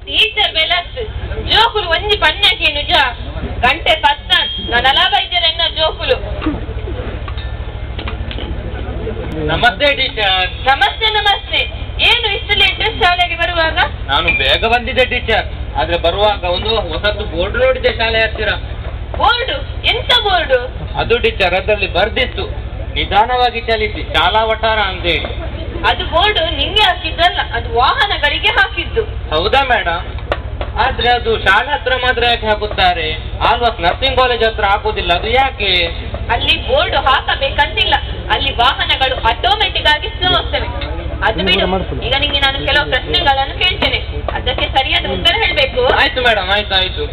Teacher ಬೆಲಸ್ ಜೋಕುಲು ಒಂಜಿ ಪನ್ಯಕ್ಕೆ ನಿಜ ಗಂಟೆ ಪತ್ತ ನಲವೈದ್ಯರ ಎನ್ನ ಜೋಕುಲು ನಮಸ್ತೆ ಟೀಚರ್ ನಮಸ್ತೆ ನಮಸ್ತೆ ಏನು ಇಷ್ಟು ಲೇಟ್ ಶಾಲೆಗೆ ಬರುವಾಗ ನಾನು ಬೇಗ ಬಂದಿದ್ದೆ ಟೀಚರ್ ಆದ್ರೆ ಬರುವಾಗ ಒಂದು ಹೊಸತ್ತು ಬೋರ್ಡ್ ನೋಡಿದ್ದೆ ಶಾಲೆ ಹತ್ತಿರ ಬೋರ್ಡು ಎಂತ ಬೋರ್ಡು ಅದು ಟೀಚರ್ ಅದರಲ್ಲಿ ಬರ್ದಿತ್ತು ನಿಧಾನವಾಗಿ ಚಲಿಸಿ ಶಾಲಾ ವಠಾರ ಅಂತೇಳಿ ಅದು ಬೋರ್ಡು ನಿಂಗೆ ಹಾಕಿದ್ದಲ್ಲ ಅದು ವಾಹನಗಳಿಗೆ ಹಾಕಿದ್ದು ಹೌದಾ ಮೇಡಮ್ ಆದ್ರೆ ಅದು ಶಾಲೆ ಹತ್ರ ಮಾತ್ರ ಯಾಕೆ ಹಾಕುತ್ತಾರೆ ಆಲ್ವಾಸ್ ನರ್ಸಿಂಗ್ ಕಾಲೇಜ್ ಹತ್ರ ಹಾಕುದಿಲ್ಲ ಅದು ಯಾಕೆ ಅಲ್ಲಿ ಬೋರ್ಡ್ ಹಾಕಬೇಕಂತಿಲ್ಲ ಅಲ್ಲಿ ವಾಹನಗಳು ಆಟೋಮೆಟಿಕ್ ಆಗಿ ಹೋಗ್ತವೆ ಅದು ಬಿಡು ಈಗ ನಿಂಗೆ ನಾನು ಕೆಲವು ಪ್ರಶ್ನೆಗಳನ್ನು ಕೇಳ್ತೇನೆ ಅದಕ್ಕೆ ಸರಿಯಾದ ಉತ್ತರ ಹೇಳ್ಬೇಕು ಆಯ್ತು ಮೇಡಮ್ ಆಯ್ತು ಆಯ್ತು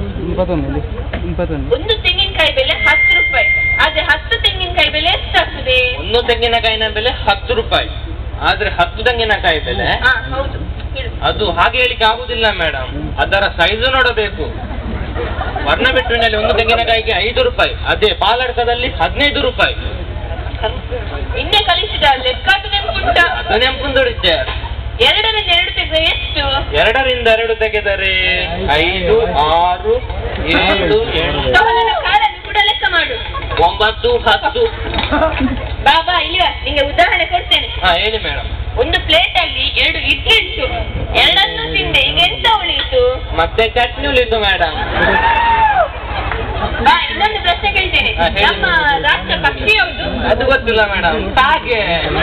ಒಂದು ತೆಂಗಿನಕಾಯಿ ಬೆಲೆ ಹತ್ತು ರೂಪಾಯಿ ಆದ್ರೆ ಹತ್ತು ತೆಂಗಿನಕಾಯಿ ಬೆಲೆ ಎಷ್ಟಾಗ್ತದೆ ಒಂದು ತೆಂಗಿನಕಾಯಿನ ಬೆಲೆ ಹತ್ತು ರೂಪಾಯಿ ಆದ್ರೆ ಹತ್ತು ತೆಂಗಿನಕಾಯಿ ಬೆಲೆ ಹಾ ಹೌದು ಹೇಳು ಅದು ಹಾಗೆ ಹೇಳಿಕ್ಕೆ ಆಗುದಿಲ್ಲ ಮೇಡಮ್ ಅದರ ಸೈಜು ನೋಡಬೇಕು ವರ್ಣಬಿಟ್ಟುವಿನಲ್ಲಿ ಒಂದು ತೆಂಗಿನಕಾಯಿಗೆ ಐದು ರೂಪಾಯಿ ಅದೇ ಪಾಲಡ್ಕದಲ್ಲಿ ಹದಿನೈದು ರೂಪಾಯಿ ನಿನ್ನೆ ಕಲಿಸಿದ ಲೆಕ್ಕಾಟು ನೆನಪುಂಟ ಅದು ನೆಂಪುಂದು ಟೀಚರ್ ಎರಡರಿಂದ ಎರಡು ತೆಗೆದ ಎಷ್ಟು ಎರಡರಿಂದ ಎರಡು ತೆಗೆದರೆ ಐದು ಆರು ಏಳು ಎಂಟು ಅವನನ್ನ ಕಾಲನ್ನು ಕೂಡ ಲೆಕ್ಕ ಮಾಡು ಒಂಬತ್ತು ಹತ್ತು ಬಾಬಾ ಇಲ್ವಾ ನಿಂಗೆ ಉದಾಹರಣೆ ಕೊಡ್ತೇನೆ ಹಾ ಹೇಳಿ ಮೇಡಮ್ ಒಂದು ಪ್ಲೇಟ್ ಅಲ್ಲಿ ಎರಡು ಇಡ್ಲಿ ಇತ್ತು ಎರಡನ್ನು ತಿಂದೆ ಈಗ ಎಂತ ಉಳಿಯಿತು ಮತ್ತೆ ಚಟ್ನಿ ಉಳಿತು ಮೇಡಮ್ ಬಾ ಇನ್ನೊಂದು ಪ್ರಶ್ನೆ ಕೇಳ್ತೇನೆ ಹಾ, ಹೇಳಿ. ನಮ್ಮ ರಾಷ್ಟ್ರ ಪಕ್ಷಿ ಯಾವುದು ಅದು ಗೊತ್ತಿಲ್ಲ ಮೇಡಮ್ ಹಾಗೆ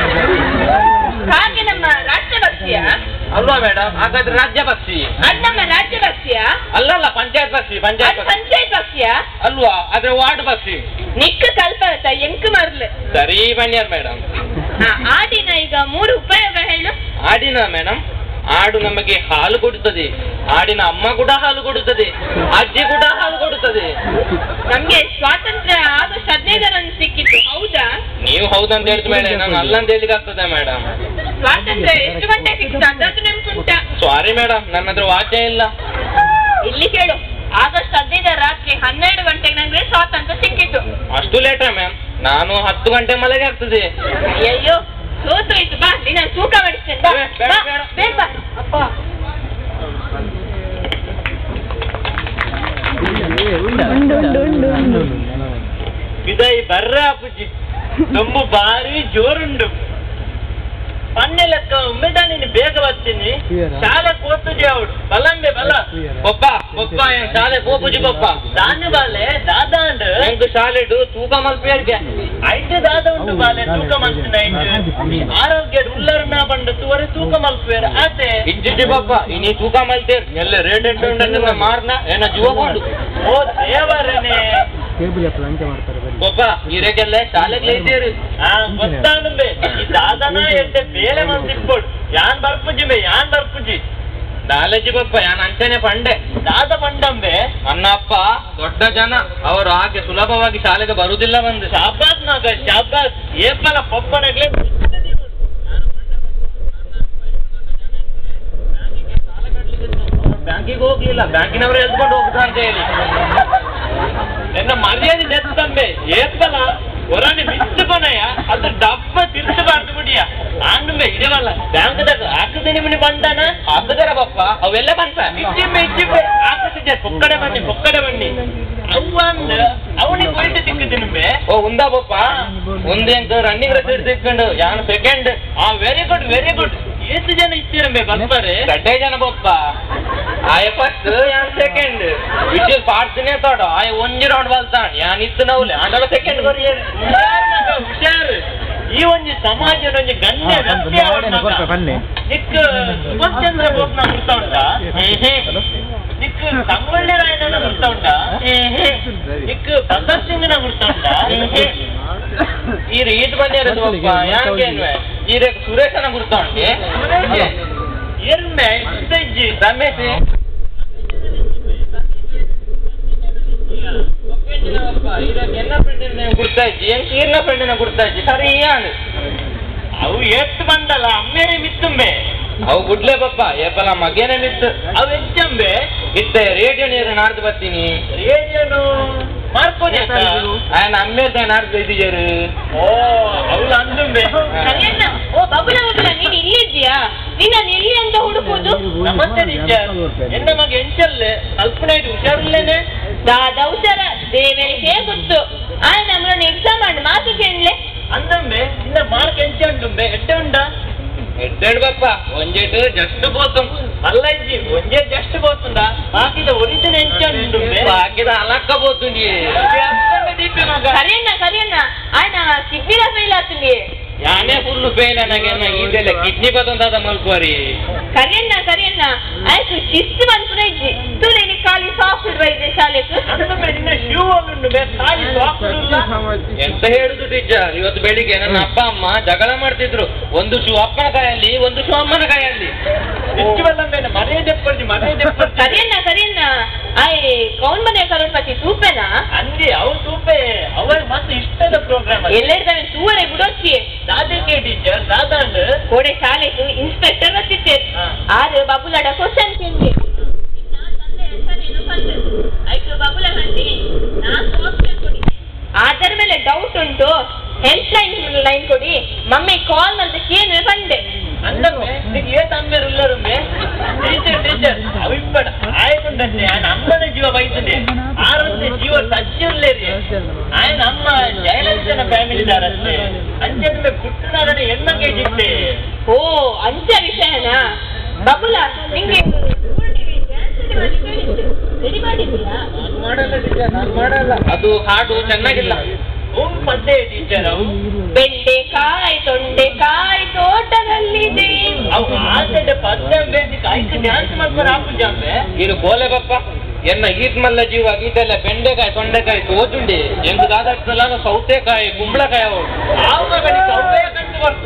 ಹಾಗೆ ನಮ್ಮ ರಾಷ್ಟ್ರ ಪಕ್ಷಿಯ ಅಲ್ವಾ ಮೇಡಮ್ ಹಾಗಾದ್ರೆ ರಾಜ್ಯ ಪಕ್ಷಿ ಅದು ನಮ್ಮ ರಾಜ್ಯ ಪಕ್ಷಿಯ ಅಲ್ಲಲ್ಲ ಪಂಚಾಯತ್ ಪಕ್ಷಿ ಪಂಚಾಯತ್ ಅದು ಪಕ್ಷಿ ಪಂಚಾಯತ್ ಪಕ್ಷಿಯ ಅಲ್ವಾ ಆದ್ರೆ ವಾರ್ಡ್ ಪಕ್ಷಿ ನಿಕ್ಕ ಕಲ್ಪತ ಎಂಕ್ ಮರ್ಲು ಸರಿ ಬನ್ಯಾರ್ ಮೇಡಮ್ ಹಾ, ಆಡಿನ ಈಗ ಮೂರು ಉಪಯೋಗ ಹೇಳು ಆಡಿನ ಮೇಡಮ್ ಆಡು ನಮಗೆ ಹಾಲು ಕೊಡುತ್ತದೆ ಆಡಿನ ಅಮ್ಮ ಕೂಡ ಹಾಲು ಕೊಡುತ್ತದೆ ಅಜ್ಜಿ ಕೂಡ ಹಾಲು ಕೊಡುತ್ತದೆ ನಮ್ಗೆ ಸ್ವಾತಂತ್ರ್ಯ ಆಗಸ್ಟ್ ಹದಿನೈದರಂದು ಸಿಕ್ಕಿತ್ತು ಹೌದಾ ನೀವು ಹೌದಂತ ಹೇಳಿದ ಮೇಲೆ ನಾನು ಅಲ್ಲ ಅಂತ ಹೇಳಿಕ್ಕೆ ಆಗ್ತದೆ ಮೇಡಮ್ ಸ್ವಾತಂತ್ರ್ಯ ಎಷ್ಟು ಗಂಟೆ ಸಿಕ್ಕಿತ್ತು ಅದದ್ದು ನೆನ್ಪುಂಟ ಸಾರಿ ಮೇಡಮ್ ನನ್ನ ಹತ್ರ ವಾಚೆ ಇಲ್ಲ ಇಲ್ಲಿ ಕೇಳು ಆಗಸ್ಟ್ ಹದಿನೈದರ ರಾತ್ರಿ ಹನ್ನೆರಡು ಗಂಟೆಗೆ ನಂಗೆ ಸ್ವಾತಂತ್ರ್ಯ ಸಿಕ್ಕಿತ್ತು ಅಷ್ಟು ಲೇಟಾ ಮ್ಯಾಮ್ ನಾನು ಹತ್ತು ಗಂಟೆ ಮಲಗೆ ಆಗ್ತದೆ ಅಯ್ಯೋ ಸೋತೋಯ್ತು ಬಾ ನಿನ್ನ ತೂಕ ಮಾಡಿಸ್ತೇನೆ ಬಾ, ಬೇಡ, ಬೇಡ, ಬಾ, ಬೇಡ. ಬೇಗ ಬಾ. ಅಪ್ಪ ಇದಾಯಿ ಬರ್ರ ಅಪ್ಪುಜಿ ತುಂಬ ಭಾರಿ ಜೋರುಂಡು ಪನ್ನೆ ಲೆಕ್ಕ ಒಮ್ಮೆದ ನೀನು ಬೇಗ ಬರ್ತೀನಿ ಶಾಲೆ ಕೋತುಜಿ ಅವಳು ಬಲಂಬೆ ಬಲ ಪಪ್ಪ ಪಪ್ಪ ಏನ್ ಶಾಲೆ ಕೋಪುಜಿ ಪಪ್ಪ ದಾನ್ಯ ಬಾಲೆ ದಾದ ಅಂಡ್ ಎಂಕ್ ಶಾಲೆಡು ತೂಕ ಮಲ್ಪೇರ್ಗೆ ಐದು ದಾದ ಉಂಟು ಬಾಲೆ ತೂಕ ಮಲ್ಪಿನ ಆರೋಗ್ಯ ಉಲ್ಲರ್ನ ಬಂಡು ತುವರೆ ತೂಕ ಮಲ್ಪೇರ್ ಆತೆ ಇಜ್ಜಿಜಿ ಪಪ್ಪ ಇನಿ ತೂಕ ಮಲ್ತೇರ್ ಎಲ್ಲ ರೇಟ್ ಎಂಟು ಮಾರ್ನ ಏನ ಜೀವ ಕೊಂಡು ಓ ದೇವರನೇ ಟೇಬಲ್ ಎಪ್ಪಲ ಅಂಚೆ ಮಾಡ್ತಾರೆ ಬರೀ ಒಬ್ಬ ಇರಗೆಲ್ಲ ಶಾಲೆಗೆ ಇದ್ದೀರಿ ಗೊತ್ತಾಂಬೆ ಈ ದಾದನ ಎಡ್ಡೆ ಬೇಲೆ ಮಂದಿಟ್ಕೊಡು ಯಾನ್ ಬರ್ಪುಜಿ ಯಾನ್ ಬರ್ಪುಜಿ ನಾಲೆಜಿ ಬಪ್ಪ ಯಾನ್ ಅಂಚನೆ ಪಂಡೆ ದಾದ ಪಂಡಂಬೆ ನನ್ನ ಅಪ್ಪ ದೊಡ್ಡ ಜನ ಅವರು ಹಾಗೆ ಸುಲಭವಾಗಿ ಶಾಲೆಗೆ ಬರುವುದಿಲ್ಲ ಬಂದು ಶಾಬಾಸ್ ನಾಗ ಶಾಬಾಸ್ ಏಪಲ ಪಪ್ಪನಗ್ಲೆ ಬ್ಯಾಂಕಿಗೆ ಹೋಗ್ಲಿಲ್ಲ ಬ್ಯಾಂಕಿನವರು ಎಳ್ಕೊಂಡು ಹೋಗುದು ಅಂತ ಹೇಳಿ ಎನ್ನ ಮರ್ಯಾದೆ ನೆತ್ತಂಬೆ ಏಪ್ಪಲ ಹೊರನೆ ಮಿಚ್ಚು ಕೊನೆಯ ಅದು ಡಬ್ಬ ತಿರ್ಸಬಾರ್ದು ಬಿಡಿಯ ಆಂಡುಂಬೆ ಇದವಲ್ಲ ಬ್ಯಾಂಕ್ದಾಗ ಹಾಕದೇನಿ ಮನಿ ಬಂದಾನ ಹಾಕದರ ಬಪ್ಪ ಅವೆಲ್ಲ ಬಂತ ಇಚ್ಚಿಮ್ಮೆ ಇಚ್ಚಿಮ್ಮೆ ಹಾಕತಿದ್ದೆ ಕೊಕ್ಕಡೆ ಬನ್ನಿ ಕೊಕ್ಕಡೆ ಬನ್ನಿ ಅವ್ವಂದ ಅವನಿಗೆ ಹೋಯ್ತು ತಿಕ್ಕಿದ್ದೀನಿಂಬೆ ಓ ಉಂದಾ ಬಪ್ಪ ಒಂದೇ ಅಂತ ರನ್ನಿಂಗ್ ರೆಸಿಡ್ ತಿಕ್ಕೊಂಡು ಯಾನ್ ಸೆಕೆಂಡ್ ಆ ವೆರಿ ಗುಡ್ ವೆರಿ ಗುಡ್ ಎಷ್ಟು ಜನ ಇಚ್ಚಿರಂಬೆ ಬರ್ತಾರೆ ಗಡ್ಡೆ ಜನ ಬಪ್ಪ ಆಯ ಫಸ್ಟ್ ಯಾನ್ ಸೆಕೆಂಡ್ ವಿಚ್ ಪಾಡ್ತೀನಿ ತೋಡ ಆಯ ಒಂಜಿ ರೌಂಡ್ ಬಲ್ತಾನ್ ಯಾನ್ ಇತ್ತು ನವ್ಲೆ ಆಂಡಲ ಸೆಕೆಂಡ್ ಕೊರಿ ಹುಷಾರ್ ಈ ಒಂಜಿ ಸಮಾಜದ ಒಂಜಿ ಗಣ್ಯ ಹಾ, ಬಂತು. ವ್ಯಕ್ತಿ ನೋಡಿ, ಕೊಡ್ತೆ, ಬನ್ನಿ. ನಿಕ್ ಸುಭಾಷ್ ಚಂದ್ರ ಬೋಸ್ನ ಗುರ್ತ ಉಂಟಾ ನಿಕ್ ಸಂಗೊಳ್ಳಿ ರಾಯಣ್ಣನ ಗುರ್ತ ಉಂಟಾ ನಿಕ್ ಪ್ರಸಾದ್ ಸಿಂಗ್ನ ಗುರ್ತ ಉಂಟಾ ಈ ರೀಟ್ ಬಂದಿರೋದು ಒಬ್ಬ ಯಾಕೇನ್ವೆ ಈ ರೇಖ ಸುರೇಶನ ಗುರ್ತ ಉಂಟೆ ಏನ್ಮೆ ಇಜ್ಜಿ ರಮೇಶ್ ಎನ್ನ ಫ್ರೆಂಡಿನ ಗುರ್ತಾ ಇಜ್ಜಿ ಏನ್ ಕೀರ್ನ ಫ್ರೆಂಡಿನ ಗುರ್ತಾ ಇಜ್ಜಿ ಸರಿ ಯಾನು ಅವು ಎತ್ತು ಬಂದಲ್ಲ ಅಮ್ಮೇನೆ ಮಿತ್ತುಂಬೆ ಅವು ಗುಡ್ಲೆ ಬಪ್ಪ ಏಪಲ ಮಗೇನೆ ಮಿತ್ತು ಅವು ಹೆಚ್ಚಂಬೆ ಇತ್ತೆ ರೇಡಿಯೋ ನೀರು ನಾಡ್ದು ಬರ್ತೀನಿ ರೇಡಿಯೋನು ಮಾಡ್ಕೊನಿ ಅಕ್ಕ ఆయన అమ్మేదా నాకు తెలియజారు ಓ ಅವಳು ಅಂದುಂಬೆ ಕರಿಯಣ್ಣ ಓ ಬಬುಲ ಬಬುಲ ನೀನ್ ಇಲ್ಲಿದ್ಯಾ ನೀನ್ ನಾನು ಎಲ್ಲಿ ಅಂತ ಹುಡುಕುದು ನಮಸ್ತೆ ಟೀಚರ್ ಎನ್ನ ಮಗ ಎಂಚಲ್ಲೆ ಕಲ್ಪನೆ ಆಯ್ತು ಹುಷಾರಿಲ್ಲೇನೆ ದಾದ ಹುಷಾರ ದೇವರಿಗೆ ಗೊತ್ತು ಆ ನಮ್ಮನ್ನ ಎಕ್ಸಾಮ್ ಮಾಡಿ ಮಾತು ಕೇಳಲೆ ಅಂದಂಬೆ ಇನ್ನ ಮಾರ್ಕ್ ಎಂಚ ಉಂಡುಂಬೆ ಎಡ್ಡೆ ಉಂಡ ఎడ్డాడు బప్ప వంజేటు జస్ట్ పోతాం ಅಲ್ಲ ಇಜ್ಜಿ ಒಂಜೆ ಜಸ್ಟ್ ಬೋತುಂಡ ಬಾಕಿದ ಒರಿಜಿನ ಎಂಚ ಉಂಡುಂಬೆ బాకిద అలక్కపోతుంది ದೀಪಿ ಮಗ ಕರಿಯಣ್ಣ ಕರಿಯಣ್ಣ ಆಯ್ನ ಕಿಡ್ನಿಲ ಫೇಲ್ ಆತಂಗೆ ಯಾನೇ ಫುಲ್ ಫೇಲ್ ನನಗೆ ಇದೆಲ್ಲ ಕಿಡ್ನಿ ಬತ್ತಂತದ ಮಲ್ಕೋರಿ ಕರಿಯಣ್ಣ ಕರಿಯಣ್ಣ ಆಯ್ತು ಶಿಸ್ತು ಬಂದ್ಪುರ ಇಜ್ಜಿ ತುಲೆ ನೀ ಖಾಲಿ ಸಾಫ್ಟ್ ಇಡ್ಬೈದೆ ಶಾಲೆಕ್ ಅಂದಂಬೆ ನಿನ್ನ ಶೂ ಉಂಡುಂಬೆ ಖಾಲಿ ಸಾಕ್ಡುಲ್ಲ ಎಂತ ಹೇಳುದು ಟೀಚರ್ ಇವತ್ತು ಬೆಳಿಗ್ಗೆ ನನ್ನ ಅಪ್ಪ ಅಮ್ಮ ಜಗಳ ಮಾಡ್ತಿದ್ರು ಒಂದು ಶೂ ಅಪ್ಪನ ಕೈಯಲ್ಲಿ ಒಂದು ಶೂ ಅಮ್ಮನ ಕೈಯಲ್ಲಿ ಎಷ್ಟು ಬಲ್ಲಂಬೆ ಮನೆ ದೆಪ್ಪರ್ಜಿ ಮನೆ ದೆಪ್ಪರ್ಜಿ ಕರಿಯಣ್ಣ ಕರಿಯಣ್ಣ ಆಯ್ ಕೌನ್ ಮನೆ ಕರೋಡ್ಪತಿ ತೂಪೆನಾ ಅಂದಿ ಅವು ತೂಪೆ ಅವರ ಮತ್ತೆ ಇಷ್ಟದ ಪ್ರೋಗ್ರಾಮ್ ಎಲ್ಲೆಡ್ದಾವೆ ತೂವರೆ ಬಿಡೋಚ್ಚಿ ದಾದಕ್ಕೆ ಟೀಚರ್ ದಾದಾಂಡ್ ಕೋಡೆ ಶಾಲೆಗ್ ಇನ್ಸ್ಪೆಕ್ಟರ್ ಬರ್ತಿತ್ತೆ ಹಾ. ಆದ್ರೆ ಬಬುಲಡ ಕ್ವಶನ್ ಕೇಳಿ ಆಯ್ತು ಬಬುಲ ಹಂಡಿ ನಾಲ್ಕು ಆಪ್ಷನ್ ಕೊಡಿ ಅದರ ಮೇಲೆ ಡೌಟ್ ಉಂಟು ಹೆಲ್ಪ್ ಲೈನ್ ಲೈನ್ ಕೊಡಿ ಮಮ್ಮಿ ಕಾಲ್ ಅಂತ ಕೇಳಿದ್ರೆ ಬಂದೆ ಅಂದಮ್ಮೆ ನಿಂಗೆ ಏತ್ ಅಮ್ಮೇರು ಉಳ್ಳರುಂಬೆ ಟೀಚರ್ ಟೀಚರ್ ಅವಿಪ್ಪಡ ಆಯ್ತುಂಡಂತೆ ఆయన ಅಮ್ಮನ ಜೀವ ಬೈತಂಡೆ ಆರಂತೆ ಜೀವ ಸಜ್ಜಿ ಉಳ್ಳೇರಿ ఆయన ಅಮ್ಮ ಜಯಲಲಿತನ ಫ್ಯಾಮಿಲಿ ದಾರಷ್ಟೇ ಅಂಜೆ ಪುಟ್ಟನಾರನೆ ಹೆಣ್ಣಂಗೆ ಜಿಟ್ಟೆ ಓ ಅಂಚ ವಿಷಯನಾ ಬಬುಲ ನಿಂಗೆ ರೆಡಿ ಮಾಡಿದ್ದೀರಾ ಮಾಡಲ್ಲ ಟೀಚರ್ ನಾನು ಮಾಡಲ್ಲ ಅದು ಹಾಡು ಚೆನ್ನಾಗಿಲ್ಲ ಹೋಗ್ ಪದ್ದೆ ಟೀಚರ್ ಅವು ಬೆಂಡೆಕಾಯಿ ತೊಂಡೆಕಾಯಿ ತೋಟದಲ್ಲಿದೆ ಅವು ಆಸೆ ಪದ್ದೆ ಬೇಸಿ ಕಾಯ್ತು ಡ್ಯಾನ್ಸ್ ಮಾಡ್ಕೊಂಡು ಹಾಕು ಜಾಂಬೆ ಇದು ಬೋಲೆ ಬಪ್ಪ ಎನ್ನ ಈದ್ ಮಲ್ಲ ಜೀವ ಗೀತೆಲ್ಲ ಬೆಂಡೆಕಾಯಿ ತೊಂಡೆಕಾಯಿ ತೋಜುಂಡಿ ಎಂದು ದಾದಾಡ್ತಲ್ಲ ಸೌತೆಕಾಯಿ ಕುಂಬಳಕಾಯಿ ಅವು ಆವಾಗ ಕಡೆ ಅವೇ ಕಂಡು ಬರ್ಕ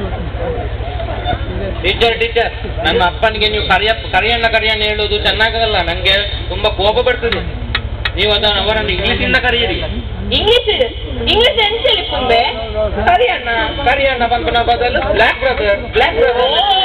ಟೀಚರ್ ಟೀಚರ್ ನನ್ನ ಅಪ್ಪನಿಗೆ ನೀವು ಕರಿಯ ಕರಿಯಣ್ಣ ಕರಿಯಣ್ಣ ಹೇಳುವುದು ಚೆನ್ನಾಗಲ್ಲ ನಂಗೆ ತುಂಬಾ ಕೋಪ ಬರ್ತದೆ ನೀವು ಅದನ್ನು ಅವರನ್ನು ಇಂಗ್ಲಿಷಿಂದ ಕರೆಯಿರಿ ಇಂಗ್ಲಿಷ್ ಇಂಗ್ಲಿಷ್ ಎಂಚಲಿ ಪುಂಬೆ ಕರಿಯಣ್ಣ ಕರಿಯಣ್ಣ ಬಂಪನ ಬದಲು ಬ್ಲ್ಯಾಕ್ ಬ್ರದರ್ ಬ್ಲ್ಯಾಕ್ ಓ ಬ್ರದರ್